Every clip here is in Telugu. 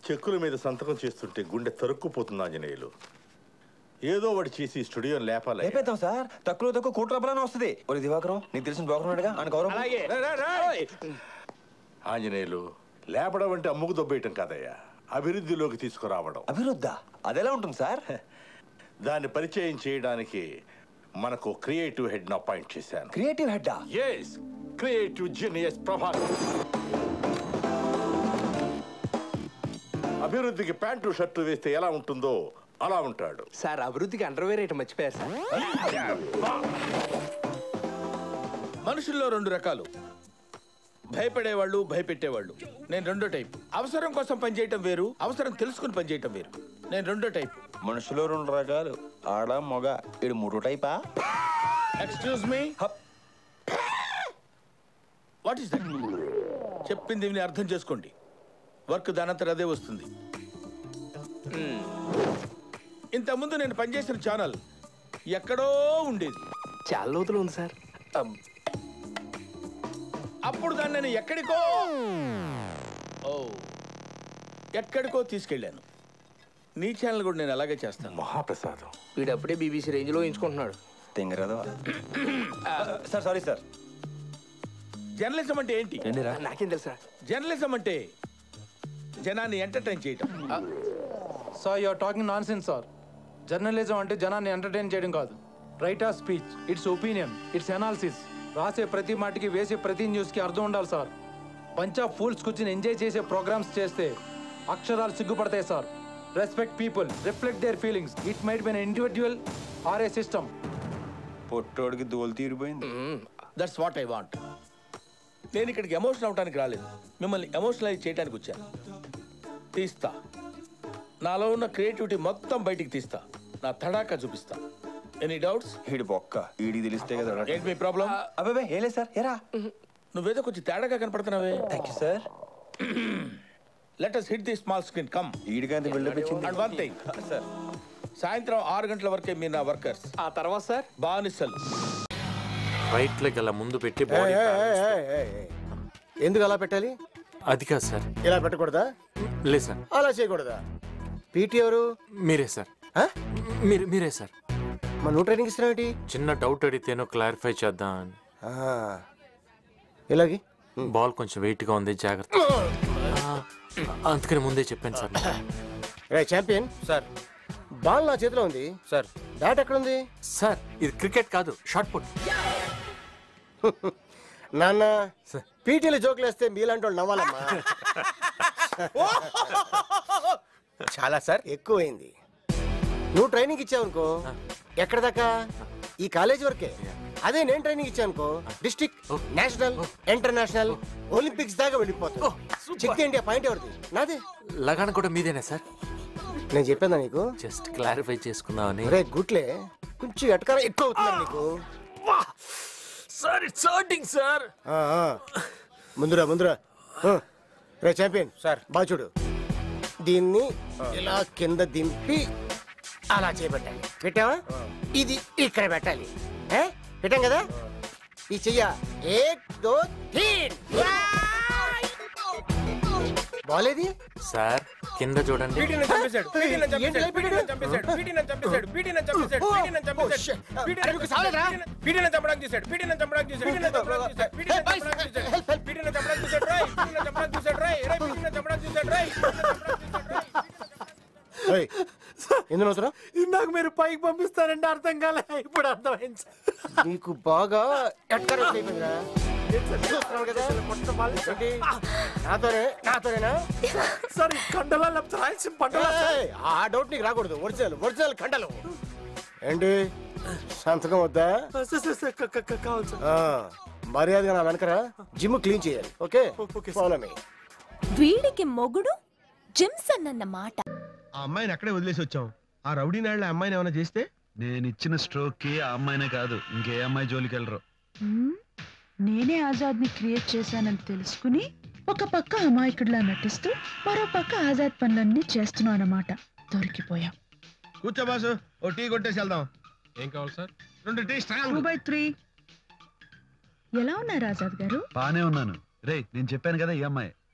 చెక్కుల మీద సంతకం చేస్తుంటే గుండె తరుక్కుపోతుంది ఆంజనేయులు ఏదో వాడు చేసి స్టూడియో లేపాలి అయిపోతాం సార్ తక్కువ తక్కువ కోటి రూపాయలని వస్తుంది ఒరే దివాకరం నీకు తెలిసిన బ్రోకర్ ఉన్నాడుగా ఆయన గౌరవం అలాగే ఆంజనేయులు లేపడం అంటే అమ్ముకు దొబ్బేయటం కాదయ్యా అభివృద్ధిలోకి తీసుకురావడం అభివృద్ధ అదెలా ఉంటుంది సార్ దాన్ని పరిచయం చేయడానికి మనకు క్రియేటివ్ హెడ్ అపాయింట్ చేశాను creative head yes creative genius Prabhakar అభివృద్ధికి ప్యాంటు షర్టు వేస్తే ఎలా ఉంటుందో అలా ఉంటాడు సార్ అభివృద్ధికి అండర్వేర్ ఐటమ్ మర్చిపోయారు సార్ మనుషుల్లో రెండు రకాలు భయపడేవాళ్ళు భయపెట్టేవాళ్ళు నేను రెండో టైప్ అవసరం కోసం పనిచేయటం వేరు అవసరం తెలుసుకుని పనిచేయటం వేరు నేను రెండో టైప్ మనుషులు రెండు రకాలు ఆడ మొగ ఇడు మూడు టైపా excuse me what is that చెప్పింది విని అర్థం చేసుకోండి వర్క్ దానంతరం అదే వస్తుంది ఇంతకుముందు నేను పనిచేసిన ఛానల్ ఎక్కడో ఉండేది చాలా లోతులు ఉంది సార్ అప్పుడు దాన్ని నేను ఎక్కడికో ఓ ఎక్కడికో తీసుకెళ్ళాను నీ ఛానల్ కూడా నేను అలాగే చేస్తాను మహాప్రసాదం వీడు అప్పుడే బీబీసీ రేంజ్ లో ఎంచుకుంటున్నాడు తెంగరాదు సార్ సారీ సార్ జర్నలిజం అంటే ఏంటి ఏంటిరా నాకేం తెలుసా జర్నలిజం అంటే జనాన్ని ఎంటర్టైన్ చేయటం sir you're talking nonsense sir journalism అంటే జనాన్ని ఎంటర్టైన్ చేయడం కాదు right of speech it's opinion it's analysis రాసే ప్రతి మాటకి వేసే ప్రతి న్యూస్కి అర్థం ఉండాలి సార్ బంచ్ ఆఫ్ ఫూల్స్ కూర్చుని ఎంజాయ్ చేసే ప్రోగ్రామ్స్ చేస్తే అక్షరాలు సిగ్గుపడతాయి sir respect people reflect their feelings it might be individual or a system పొట్టోడికి దోలు తీరిపోయింది దట్స్ వాట్ ఐ వాంట్ నేను ఇక్కడికి ఎమోషన్ అవడానికి రాలేదు మిమ్మల్ని ఎమోషనలైజ్ చేయడానికి వచ్చాను తీస్తా నాలో ఉన్న క్రియేటివిటీ మొత్తం బయటికి తీస్తా నా తడాకా చూపిస్తా ఎనీ డౌట్స్ ఈడి బొక్క ఈడి తెలిస్తే కదా ఏంటి మీ ప్రాబ్లం అబ్బాబే ఏలే సార్ ఎరా నువ్వేదో కొంచెం తేడాగా కనపడుతున్నావే thank you sir let us hit the small screen come ఈడికంత బిల్డప్ ఇచ్చింది అండ్ వన్ థింగ్ సార్ సాయంత్రం ఆరు గంటల వరకే మీరు నా వర్కర్స్ ఆ తర్వాత సార్ బానిసలు రైట్ లెగ్ అలా ముందు పెట్టి బాడీ ఎందుకు అలా పెట్టాలి అది కాదు సార్ ఇలా పెట్టకూడదా లేదు సార్ అలా చేయకూడదా పీటీ ఎవరు మీరే సార్ ఆ? మీరు మీరే సార్ మన నువ్వు ట్రైనింగ్ ఇస్తున్నావు చిన్న డౌట్ అడిగితేనో క్లారిఫై చేద్దాం అని ఇలాగి బాల్ కొంచెం వెయిట్ గా ఉంది జాగ్రత్త ఆ, అందుకని ముందే చెప్పాను సార్ రే ఛాంపియన్ సార్ బాల్ నా చేతిలో ఉంది సార్ బ్యాట్ ఎక్కడ ఉంది సార్ ఇది క్రికెట్ కాదు షార్ట్ పుట్ నాన్న పీటీలు జోకులు వేస్తే మీలాంటి వాళ్ళు నవ్వాలమ్మా చాలా సార్ ఎక్కువైంది నువ్వు ట్రైనింగ్ ఇచ్చావనుకో ఎక్కడ దాకా ఈ కాలేజ్ వరకే అదే నేను ట్రైనింగ్ ఇచ్చానుకో డిస్ట్రిక్ట్ నేషనల్ ఇంటర్నేషనల్ ఒలింపిక్స్ దాకా వెళ్ళిపోతా చెక్ ఇండియా పాయింట్ ఎవరిది నాదే లగాన్ కూడా మీదేనా సార్ నేను చెప్పాను నీకు జస్ట్ క్లారిఫై చేసుకుందామని రే గుట్లే కొంచెం ఎటకారం ఎక్కువ అవుతుంది నీకు సార్ ఇట్స్ హర్టింగ్ సార్ ఆ, ఆ. ముందురా ముందురా ఆ. రే ఛాంపియన్ సార్. బాగా చూడు దీన్ని ఇలా కింద దింపి అలా చేపట్టాలి పెట్టావా ఇది ఇక్కడ పెట్టాలి ఏ? పెట్టాం కదా ఈ చెయ్య ఏక్ దో తీన్ బాలేది సార్ కింద చూడండి ఏయ్, ఎందుకు నవ్వుతున్నావ్? ఇందాక మీరు పైకి పంపిస్తారంటే అర్థం కాలే ఇప్పుడు అర్థమైంది నీకు బాగా ఎట్కారం అయిపోయిందిరా చూస్తున్నావు కదా ఏంటి? నాతోనే నాతోనేనా సార్ కండలా లేకపోతే రాయలసీమ పంటలా ఏయ్, ఆ డౌట్ నీకు రాకూడదు ఒరిజినల్ ఒరిజినల్ కండలు ఏంటి సంతకం వద్దా కావాలి సార్ ఆ, మర్యాదగా నా వెనకరా జిమ్ క్లీన్ చేయాలి ఓకే ఫాలో మీ వీడికి మొగుడు జిమ్సన్ అన్న మాట ఆ అమ్మాయిని అక్కడే వదిలేసి వచ్చాం ఆ రౌడీ నాయుడు ఆ అమ్మాయిని ఏమైనా చేస్తే నేను ఇచ్చిన స్ట్రోక్ కి ఆ అమ్మాయినే కాదు ఇంకే అమ్మాయి జోలికి వెళ్ళరు మ్మ్. నేనే ఆజాద్ ని క్రియేట్ చేశానని తెలుసుకుని ఒక పక్క అమాయకుడిలా నటిస్తూ మరో పక్క ఆజాద్ పనులన్నీ చేస్తున్నావు అన్నమాట దొరికిపోయాం కూర్చో బాసు ఓ టీ కొట్టేసి వెళ్దాం ఏం కావాలి సార్ రెండు tea two strong by three ఎలా ఉన్నారు ఆజాద్ గారు బానే ఉన్నాను రే నేను చెప్పాను కదా ఈ అమ్మాయి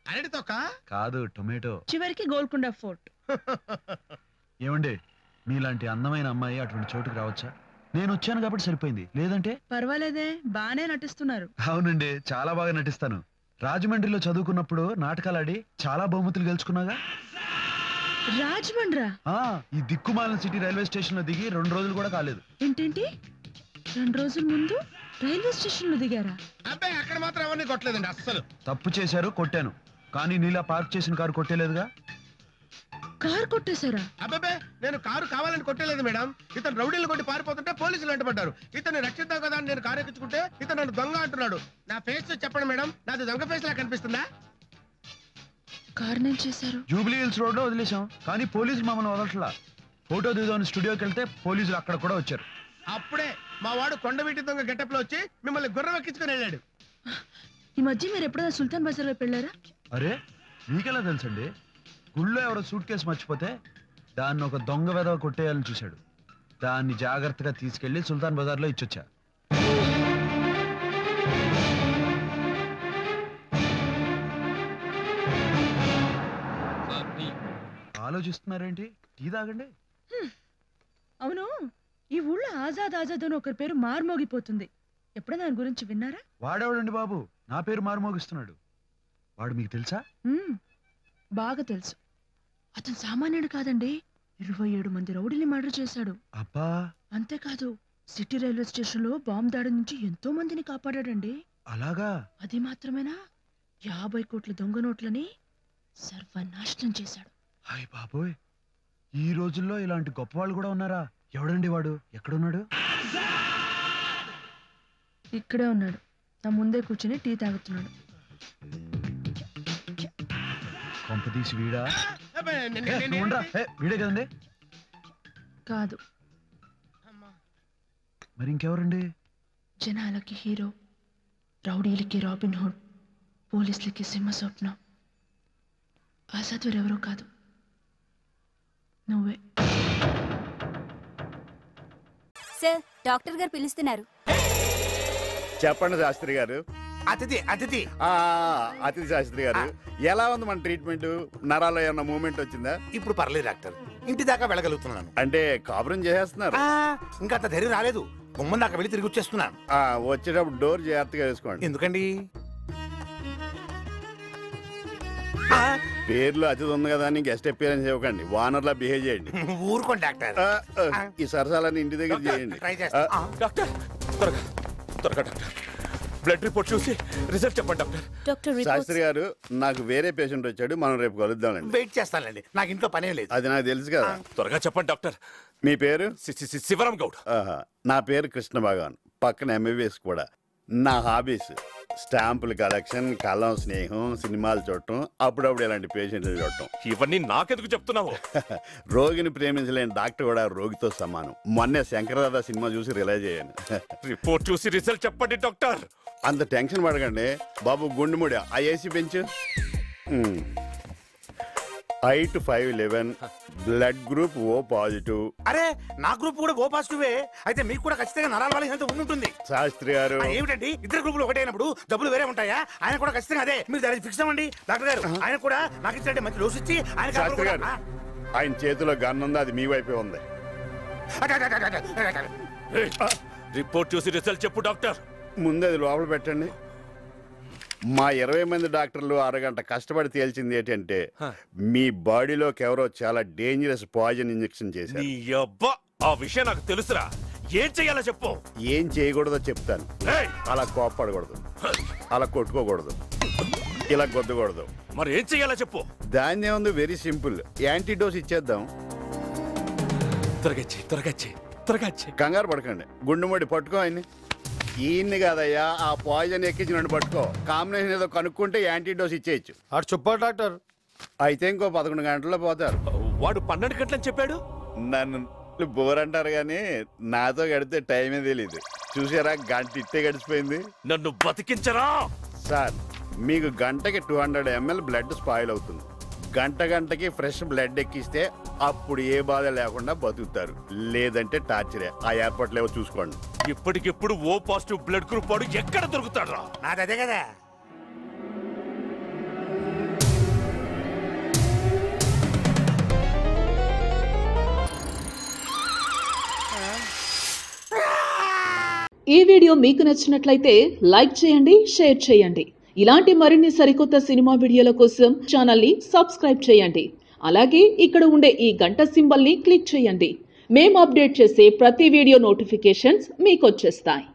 అరటి తొక్క కాదు టొమాటో చివరికి గోల్కొండ ఫోర్ట్ ఏమండి మీలాంటి అందమైన అమ్మాయి అటువంటి చోటుకు రావచ్చా నేను వచ్చాను కాబట్టి సరిపోయింది లేదంటే పర్వాలేదే బానే నటిస్తున్నారు అవునండి చాలా బాగా నటిస్తాను రాజమండ్రిలో చదువుకున్నప్పుడు నాటకాలు ఆడి చాలా బహుమతులు గెలుచుకున్నాగా రాజమండ్రా ఆ, ఈ దిక్కుమాలిన సిటీ రైల్వే స్టేషన్ లో దిగి రెండు రోజులు కూడా కాలేదు ఏంటేంటి రెండు రోజుల ముందు రైల్వే స్టేషన్ లో దిగారా అబ్బాయి అక్కడ మాత్రం ఎవరిని కొట్టలేదండి అస్సలు తప్పు చేశారు కొట్టాను కానీ నీలా పార్క్ చేసిన కారు కొట్టేలేదుగా కార్ కొట్టేశారా అబ్బాబే నేను కారు కావాలని కొట్టలేదు మేడం ఇతను రౌడీలు కొట్టి పారిపోతుంటే పోలీసులు వెంటబడ్డారు ఇతన్ని రక్షిద్దాం కదా అని నేను కారు ఎక్కించుకుంటే ఇతను నన్ను దొంగ అంటున్నాడు నా ఫేస్ చూసి చెప్పండి మేడం నాది దొంగ ఫేస్ లా కనిపిస్తుందా కార్ నేను చేశారు జూబ్లీ హిల్స్ రోడ్ లో వదిలేశాం కానీ పోలీసులు మమ్మల్ని వదలట్లా ఫోటో దిగుదామని స్టూడియోకి వెళ్తే పోలీసులు అక్కడ కూడా వచ్చారు అప్పుడే మా వాడు కొండవీటి దొంగ గెటప్ లో వచ్చి మిమ్మల్ని గుర్రం ఎక్కించుకుని వెళ్ళాడు ఈ మధ్య మీరు ఎప్పుడైనా సుల్తాన్ బజార్ వైపు వెళ్ళారా అరే మీకెలా తెలుసండి గుళ్ళో ఎవరో సూట్ కేసు మర్చిపోతే దాన్ని ఒక దొంగ వెదవ కొట్టేయాలని చూశాడు దాన్ని జాగ్రత్తగా తీసుకెళ్లి సుల్తాన్ బజార్లో ఇచ్చొచ్చా ఆలోచిస్తున్నారేంటి టీ తాగండి అవును ఈ ఊళ్ళో ఆజాద్ ఆజాద్ అని ఒకరి పేరు మార్మోగిపోతుంది ఎప్పుడైనా దాని గురించి విన్నారా వాడేవాడండి బాబు నా పేరు మారుమోగిస్తున్నాడు వాడు మీకు తెలుసా మ్మ్. బాగా తెలుసు అతను సామాన్యుడు కాదండి ఇరవై ఏడు మంది రౌడీని మర్డర్ చేశాడు అబ్బా అంతేకాదు సిటీ రైల్వే స్టేషన్ లో బాంబు దాడి నుంచి ఎంతో మందిని కాపాడాడండి అలాగా అది మాత్రమేనా యాభై కోట్ల దొంగ నోట్లని సర్వనాశనం చేశాడు హాయ్ బాబోయ్ ఈ రోజుల్లో ఇలాంటి గొప్ప వాళ్ళు కూడా ఉన్నారా ఎవడండి వాడు ఎక్కడున్నాడు ఇక్కడే ఉన్నాడు నా ముందే కూర్చుని టీ తాగుతున్నాడు కొంపదీసి వీడా అబ్బాయి, ఏ, నేను- నేను- నువ్వు ఉండరా? ఏ, వీడే కదండి కాదు మరి ఇంకెవరండి జనాలకి హీరో రౌడీలకి రాబిన్ హుడ్ పోలీసులకి సింహ స్వప్నం ఆజాద్ ఎవరో కాదు నువ్వే సార్ డాక్టర్ గారు పిలుస్తున్నారు చెప్పండి శాస్త్రి గారు అతిథి అతిథి ఆ, అతిథి శాస్త్రి గారు ఎలా ఉంది మన ట్రీట్మెంట్ నరాల్లో ఏమన్నా మూమెంట్ వచ్చిందా ఇప్పుడు పర్లేదు డాక్టర్ ఇంటి దాకా వెళ్ళగలుగుతున్నాను అంటే కాపురం చేసేస్తున్నారు ఆ, ఇంకా అంత ధైర్యం రాలేదు గుమ్మం దాకా వెళ్ళి తిరిగి వచ్చేస్తున్నాను ఆ, వచ్చేటప్పుడు డోర్ జాగ్రత్తగా వేసుకోండి ఎందుకండి పేర్లు అతిథి ఉంది కదా అని గెస్ట్ అపియరెన్స్ ఇవ్వకండి వానర్లా బిహేవ్ చేయండి ఊరుకోండి డాక్టర్ ఆ, ఆ, ఈ సరసాలని ఇంటి దగ్గర చేయండి ట్రై చేస్తా ఆ, డాక్టర్ త్వరగా త్వరగా డాక్టర్ బ్లడ్ రిపోర్ట్ చూసి రిజల్ట్ చెప్పండి డాక్టర్ డాక్టర్ శాస్త్రి గారు నాకు వేరే పేషెంట్ వచ్చాడు మనం రేపు కలుద్దామండి వెయిట్ చేస్తానండి నాకు ఇంట్లో పనే లేదు అది నాకు తెలుసు కదా త్వరగా చెప్పండి డాక్టర్ మీ పేరు శివరాం గౌడ్ ఆహా. నా పేరు కృష్ణ భగవాన్ పక్కన ఎంబీబీఎస్ కూడా నా హాబీస్ స్టాంపుల కలెక్షన్ కలం స్నేహం సినిమాలు చూడటం అప్పుడప్పుడు ఇలాంటి పేషెంట్లు చూడటం ఇవన్నీ నాకెందుకు చెప్తున్నావు రోగిని ప్రేమించలేని డాక్టర్ కూడా రోగితో సమానం మొన్నే శంకరదాద సినిమా చూసి రిలైజ్ అయ్యాను రిపోర్ట్ చూసి రిజల్ట్ చెప్పండి డాక్టర్ అంత టెన్షన్ పడకండి బాబు గుండెముడి ఆ ఏసీ పెంచు height five eleven blood group O positive అరే నా గ్రూప్ కూడా ఓ పాజిటివే అయితే మీకు కూడా ఖచ్చితంగా నరాల వాళ్ళ హెల్త్ ఉంటుంది శాస్త్రి గారు ఆ, ఏమిటండి ఇద్దరు గ్రూపులు ఒకటైనప్పుడు డబ్బులు వేరే ఉంటాయా ఆయన కూడా ఖచ్చితంగా అదే మీరు దానికి ఫిక్స్ అవ్వండి డాక్టర్ గారు ఆయన కూడా నాకు ఇచ్చినట్టే మంచి డోస్ ఇచ్చి ఆయన కాపురం శాస్త్రి కూడా- గారు ఆ, ఆయన చేతిలో గన్ ఉంది అది మీ వైపే ఉంది అట, అట, అట, అట, అట, అట. రిపోర్ట్ చూసి రిజల్ట్ చెప్పు డాక్టర్ ముందు అది లోపల పెట్టండి మా ఇరవై మంది డాక్టర్లు అరగంట కష్టపడి తేల్చింది ఏంటంటే మీ బాడీలోకి ఎవరో చాలా డేంజరస్ పాయిజన్ ఇంజెక్షన్ చేశారు నీ అబ్బా ఆ విషయం నాకు తెలుసురా ఏం చెయ్యాలో చెప్పు ఏం చేయకూడదో చెప్తాను అలా కోప్పడకూడదు అలా కొట్టుకోకూడదు ఇలా గొద్దకూడదు మరి ఏం చెయ్యాలో చెప్పు దాన్ని ఏముంది వెరీ సింపుల్ యాంటీడోస్ ఇచ్చేద్దాం త్వరగా చెయ్యి త్వరగా చెయ్యి త్వరగా చెయ్యి కంగారు పడకండి గుండెముడి పట్టుకో ఆయన్ని ఈయన్ని కాదయ్యా ఆ పాయిజన్ ఎక్కించి పట్టుకో కాంబినేషన్ ఏదో కనుక్కుంటే యాంటీడోస్ ఇచ్చేయచ్చు అటు చెప్పా డాక్టర్ అయితే ఇంకో పదకొండు గంటల్లో పోతారు వాడు పన్నెండు గంటలని చెప్పాడు నన్ను బోర్ అంటారు కానీ నాతో గడితే టైమే తెలీదు చూసారా గంట ఇట్టే గడిచిపోయింది నన్ను బతికించరా సార్ మీకు గంటకి two hundred ML blood spoil అవుతుంది గంట గంటకి ఫ్రెష్ బ్లడ్ ఎక్కిస్తే అప్పుడు ఏ బాధ లేకుండా బతుకుతారు లేదంటే టార్చరే ఆ ఏర్పాట్లు ఏవో చూసుకోండి ఇప్పటికిప్పుడు ఓ పాజిటివ్ బ్లడ్ గ్రూప్ వాడు ఎక్కడ దొరుకుతాడు రా నాది అదే కదా ఈ వీడియో మీకు నచ్చినట్లయితే లైక్ చేయండి షేర్ చేయండి ఇలాంటి మరిన్ని సరికొత్త సినిమా వీడియోల కోసం ఛానల్ని సబ్స్క్రైబ్ చేయండి అలాగే ఇక్కడ ఉండే ఈ గంట సింబల్ని క్లిక్ చేయండి మేము అప్డేట్ చేసే ప్రతి వీడియో నోటిఫికేషన్స్ మీకు వచ్చేస్తాయి